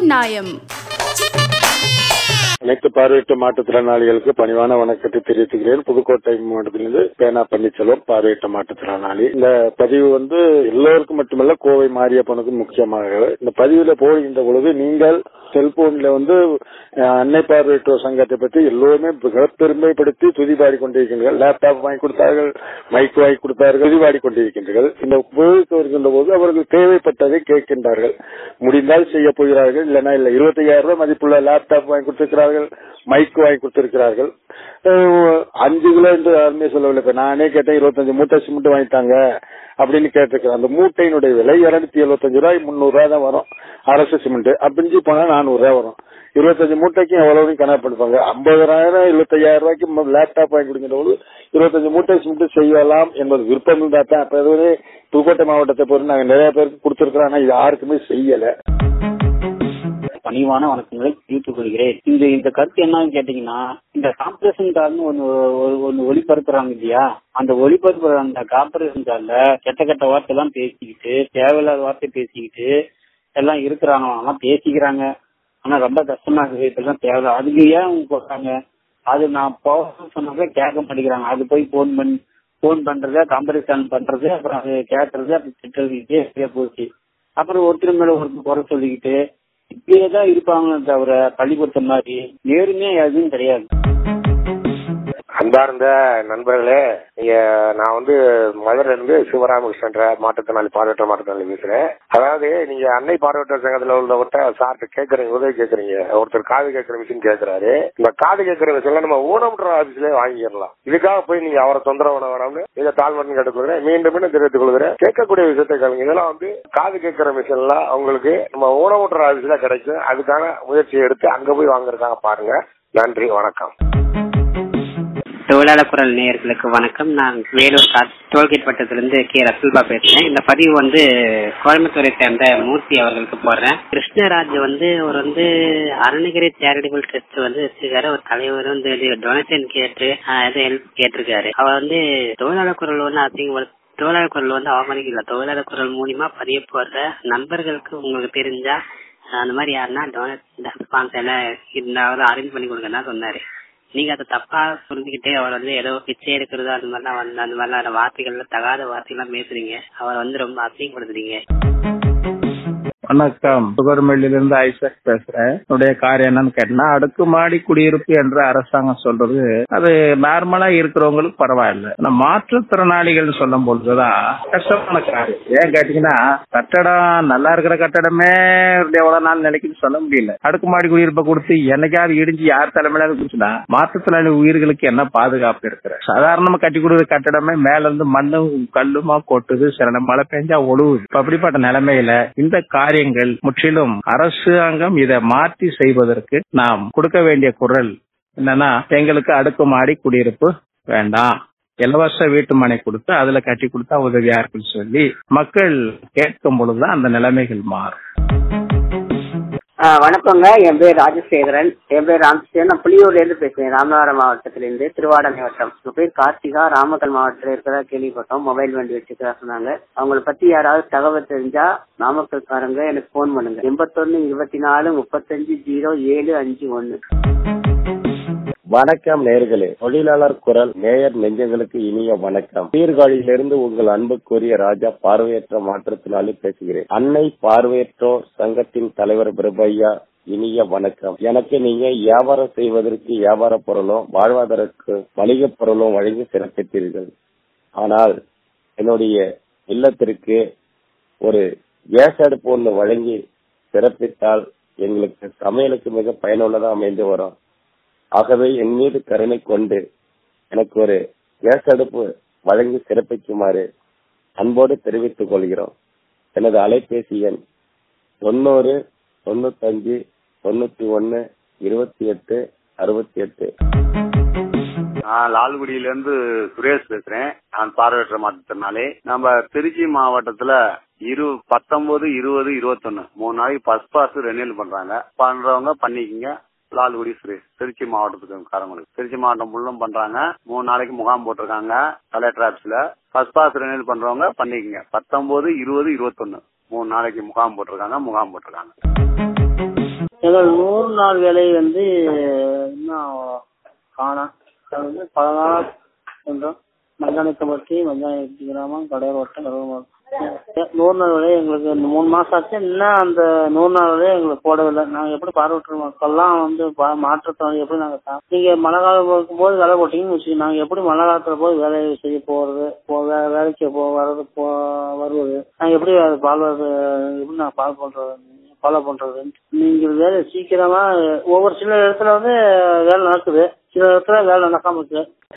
நியாயம் அனைத்து பார்வையற்ற மாற்றுத்திறனாளிகளுக்கு பணிவான வணக்கத்தை தெரிவித்துக்கிறேன் புதுக்கோட்டை மாவட்டத்திலிருந்து பேனா பன்னீர்செல்வம் பார்வையற்ற மாற்றுத்திறனாளி இந்த பதிவு வந்து எல்லோருக்கும் மட்டுமல்ல கோவை மாரியப்பனுக்கும் முக்கியமாக இந்த பதிவுல போகின்ற பொழுது நீங்கள் செல்போன்ல வந்து அஹ், அன்னை பார்வையற்றோர் சங்கத்தை பற்றி எல்லோருமே மிக பெருமைப்படுத்தி துதிபாடி கொண்டிருக்கின்றனர் லேப்டாப் வாங்கி கொடுத்தார்கள் மைக் வாங்கி கொடுத்தார்கள் துதிபாடி கொண்டிருக்கின்றனர் இந்த உபயோகிக்க வருகின்ற போது அவர்கள் தேவைப்பட்டதை கேட்கின்றார்கள் முடிந்தால் செய்ய போகிறார்கள் இல்லைன்னா இல்ல இருபத்தையாயிரம் ரூபாய் மதிப்புள்ள லேப்டாப் வாங்கி கொடுத்திருக்கிறார்கள் மைக் வாங்கி கொடுத்திருக்கிறார்கள் அஹ், அஞ்சு கிலோ என்று யாருமே சொல்லவில்லை இப்ப நானே கேட்டேன் இருபத்தஞ்சு மூட்டை சிமெண்ட் வாங்கிட்டாங்க அப்படின்னு கேட்டிருக்கிறேன் அந்த மூட்டையினுடைய விலை இருநூத்தி எழுபத்தஞ்சு ரூபாய் முந்நூறு ரூபாய் தான் வரும் அரசு சிமெண்ட் அப்படின்னு போனா நானூறு ரூபாய் வரும் இருபத்தஞ்சு மூட்டைக்கு எவ்வளவு கணக்கு பண்ணுவாங்க ஐம்பதாயிரம் இருபத்தையாயிரம் ரூபாய்க்கு லேப்டாப் வாங்கி கொடுக்கிற போது இருபத்தஞ்சு மூட்டை சிமெண்ட் செய்யலாம் என்பது விருப்பம் இருந்தா தான் அப்ப எதுவுமே புதுக்கோட்டை மாவட்டத்தை பொறுத்து நாங்க நிறைய பேருக்கு கொடுத்திருக்கிறோம் ஆனா இது யாருக்குமே செய்யல பணிவான வணக்கங்களை தெரிவித்துக் கொள்கிறேன் இந்த இந்த கருத்து என்னன்னு கேட்டீங்கன்னா இந்த கார்பரேஷன் கார்னு ஒன்னு ஒரு- ஒன்னு ஒளிபரப்புறாங்க இல்லையா அந்த ஒளிபரப்புற அந்த கார்பரேஷன் கார்ல கெட்ட கெட்ட வார்த்தை எல்லாம் பேசிக்கிட்டு தேவையில்லாத வார்த்தை பேசிக்கிட்டு எல்லாம் இருக்கிறாங்க எல்லாம் பேசிக்கிறாங்க ஆனா ரொம்ப கஷ்டமா இருக்குது இதெல்லாம் தேவை அதுக்கு ஏன் அவங்க போறாங்க அது நான் போக சொன்னாக்க கேட்க மாட்டேங்கிறாங்க அது போய் போன் பண்ணி போன் பண்றது கம்பரிசன் பண்றது அப்புறம் அது கேட்கறது அப்புறம் திட்டுறது இதே சரியா போச்சு அப்புறம் ஒருத்தர் மேல ஒருத்தர் குறை சொல்லிக்கிட்டு இப்படியே தான் இருப்பாங்களே தவிர பள்ளிக்கூடத்த மாதிரி நேருமே எதுவும் கிடையாது அன்பார்ந்த நண்பர்களே நீங்க நான் வந்து மதுரையில இருந்து சிவராமகிருஷ்ணன்ற மாற்றுத்திறனாளி பார்வையற்ற மாற்றுத்திறனாளி பேசுறேன் அதாவது நீங்க அன்னை பார்வையற்ற சங்கத்துல உள்ளவர்கிட்ட சார்ட்ட கேக்குறீங்க உதவி கேக்குறீங்க ஒருத்தர் காது கேட்கிற மிஷின் கேக்குறாரு இந்த காது கேட்கிற மிஷின்ல நம்ம ஊனமுற்ற ஆபீஸ்லயே வாங்கிடலாம் இதுக்காக போய் நீங்க அவரை தொந்தரவு பண்ண வேணாம்னு இதை தாழ்மன் கேட்டுக்கொள்கிறேன் மீண்டும் மீண்டும் தெரிவித்துக் கொள்கிறேன் கேட்கக்கூடிய விஷயத்தை கேளுங்க இதெல்லாம் வந்து காது கேட்கிற மிஷின்ல உங்களுக்கு நம்ம ஊனமுற்ற ஆபீஸ்ல கிடைக்கும் அதுக்கான முயற்சி எடுத்து அங்க போய் வாங்குறதுக்காக பாருங்க நன்றி வணக்கம் தொழிலாளர் குரல் நேயர்களுக்கு வணக்கம் நான் வேலூர் கா- டோல்கேட் வட்டத்திலிருந்து கே ரசுல்பா பேசுறேன் இந்த பதிவு வந்து கோயம்புத்தூரை சேர்ந்த மூர்த்தி அவர்களுக்கு போடுறேன் கிருஷ்ணராஜ் வந்து அவர் வந்து அருணகிரி சேரிட்டபிள் ட்ரஸ்ட் வந்து வச்சிருக்காரு ஒரு தலைவர் வந்து டொனேஷன் கேட்டு ஆஹ், இது ஹெல்ப் கேட்டிருக்காரு அவர் வந்து தொழிலாளர் குரல் வந்து அசிங்கப்படுத்த தொழிலாளர் குரல் வந்து அவமதிக்கல தொழிலாளர் குரல் மூலியமா பதிய போடுற நண்பர்களுக்கு உங்களுக்கு தெரிஞ்சா ஆஹ், அந்த மாதிரி யாருன்னா டொனேட் ஸ்பான்சர் இருந்தாவது அரேஞ்ச் பண்ணி கொடுங்க சொன்னாரு நீங்க அதை தப்பா புரிஞ்சுக்கிட்டு அவர் வந்து ஏதோ பிச்சை எடுக்கிறது அந்த மாதிரிலாம் வந்து அந்த மாதிரிலாம் வார்த்தைகள்ல தகாத வார்த்தைகள்லாம் பேசுறீங்க அவர் வந்து ரொம்ப அசிங்கப்படுத்துறீங்க வணக்கம் சுகர்மெல்லிலிருந்து ஐசக் பேசுறேன் என்னுடைய காரியம் என்னன்னு கேட்டா அடுக்குமாடி குடியிருப்பு என்று அரசாங்கம் சொல்றது அது நார்மலா இருக்கிறவங்களுக்கு பரவாயில்ல ஆனா மாற்றுத்திறனாளிகள் சொல்லும் பொழுதுதான் கஷ்டமான காரியம் ஏன் கேட்டீங்கன்னா கட்டடம் நல்லா இருக்கிற கட்டடமே எவ்வளவு நாள் நிலைக்குன்னு சொல்ல முடியல அடுக்குமாடி குடியிருப்பை கொடுத்து என்னைக்காவது இடிஞ்சு யார் தலைமையில குடிச்சுனா மாற்றுத்திறனாளி உயிர்களுக்கு என்ன பாதுகாப்பு இருக்கிற சாதாரணமா கட்டி கொடுக்குற கட்டடமே மேல இருந்து மண்ணும் கல்லுமா கொட்டுது சில மழை பெஞ்சா ஒழுகுது இப்ப அப்படிப்பட்ட நிலைமையில இந்த காரியங்கள் முற்றிலும் அரசாங்கம் இதை மாற்றி செய்வதற்கு நாம் கொடுக்க வேண்டிய குரல் என்னன்னா எங்களுக்கு அடுக்குமாடி குடியிருப்பு வேண்டாம் இலவச வீட்டு மனை கொடுத்து அதுல கட்டி கொடுத்தா உதவியா இருக்குன்னு சொல்லி மக்கள் கேட்கும் பொழுதுதான் அந்த நிலைமைகள் மாறும் ஆஹ் வணக்கங்க என் பேர் ராஜசேகரன் என் பேர் ராமசேகரன் நான் புளியூர்ல இருந்து பேசுறேன் ராமநாதபுரம் மாவட்டத்திலிருந்து திருவாடனை வட்டம் உங்க பேர் கார்த்திகா ராமக்கல் மாவட்டத்தில் இருக்கிறதா கேள்விப்பட்டோம் மொபைல் வண்டி வச்சுக்கிறா சொன்னாங்க அவங்கள பத்தி யாராவது தகவல் தெரிஞ்சா நாமக்கல்காரங்க எனக்கு ஃபோன் பண்ணுங்க எண்பத்தொன்னு இருபத்தி நாலு முப்பத்தஞ்சு ஜீரோ ஏழு அஞ்சு ஒன்னு வணக்கம் நேர்களே தொழிலாளர் குரல் நேயர் நெஞ்சங்களுக்கு இனிய வணக்கம் சீர்காழியிலிருந்து உங்கள் அன்புக்குரிய ராஜா பார்வையற்ற மாற்றத்தினாலே பேசுகிறேன் அன்னை பார்வையற்றோர் சங்கத்தின் தலைவர் பிரபையா இனிய வணக்கம் எனக்கு நீங்க வியாபாரம் செய்வதற்கு வியாபார பொருளும் வாழ்வாதாரக்கு வணிக பொருளும் வழங்கி சிறப்பித்தீர்கள் ஆனால் என்னுடைய இல்லத்திற்கு ஒரு கேஸ் அடுப்பு ஒன்று வழங்கி சிறப்பித்தால் எங்களுக்கு சமையலுக்கு மிக பயனுள்ளதா அமைந்து வரும் ஆகவே என் மீது கருணை கொண்டு எனக்கு ஒரு கேஸ் அடுப்பு வழங்கி சிறப்பிக்குமாறு அன்போடு தெரிவித்துக் கொள்கிறோம் எனது அலைபேசி எண் தொண்ணூறு தொண்ணூத்தஞ்சு தொண்ணூத்தி ஒன்னு இருபத்தி எட்டு அறுபத்தி எட்டு நான் லால்குடியில சுரேஷ் பேசுறேன் நான் பார்வையற்ற மாற்றத்தினாலே நம்ம திருச்சி மாவட்டத்துல இரு பத்தொன்பது இருபது இருபத்தொன்னு மூணு நாளைக்கு பஸ் பாஸ் ரெனியூல் பண்றாங்க பண்றவங்க பண்ணிக்கங்க லால்குடி சுரேஷ் திருச்சி மாவட்டத்துக்கு காரங்களுக்கு திருச்சி மாவட்டம் ஃபுல்லும் பண்றாங்க மூணு நாளைக்கு முகாம் போட்டிருக்காங்க கலெக்டர் ஆபீஸ்ல பஸ் பாஸ் ரெனியூல் பண்றவங்க பண்ணிக்கங்க பத்தொன்பது இருபது இருபத்தொன்னு மூணு நாளைக்கு முகாம் போட்டிருக்காங்க முகாம் போட்டிருக்காங்க எங்கள் நூறு நாள் வேலை வந்து இன்னும் காணோம் அது வந்து பலகாலம் என்றோம் மஞ்சானிக்கப்பட்டி மஞ்சானிப்பட்டி கிராமம் கடையர் வட்டம் கடலூர் மாவட்டம் நூறு நாள் வேலை எங்களுக்கு இந்த மூணு மாசம் ஆச்சு இன்னும் அந்த நூறு நாள் வேலையை எங்களுக்கு போடவில்லை நாங்க எப்படி பார்வையற்ற மக்கள்லாம் வந்து பா- மாற்றுத்திறனாளி எப்படி நாங்க தா- நீங்க மழை காலம் இருக்கும்போது வேலை போட்டீங்கன்னு வச்சுக்கோங்க நாங்க எப்படி மழை காலத்துல போய் வேலை செய்ய போறது போ- வே- வேலைக்கு போ வர்றது போ வருவது நாங்க எப்படி அது பால்வது எப்படி நான் பால் பண்றது ஃபாலோ பண்றது நீங்க வேலை சீக்கிரமா ஒவ்வொரு சில இடத்துல வந்து வேலை நடக்குது சில இடத்துல வேலை நடக்காம இருக்கு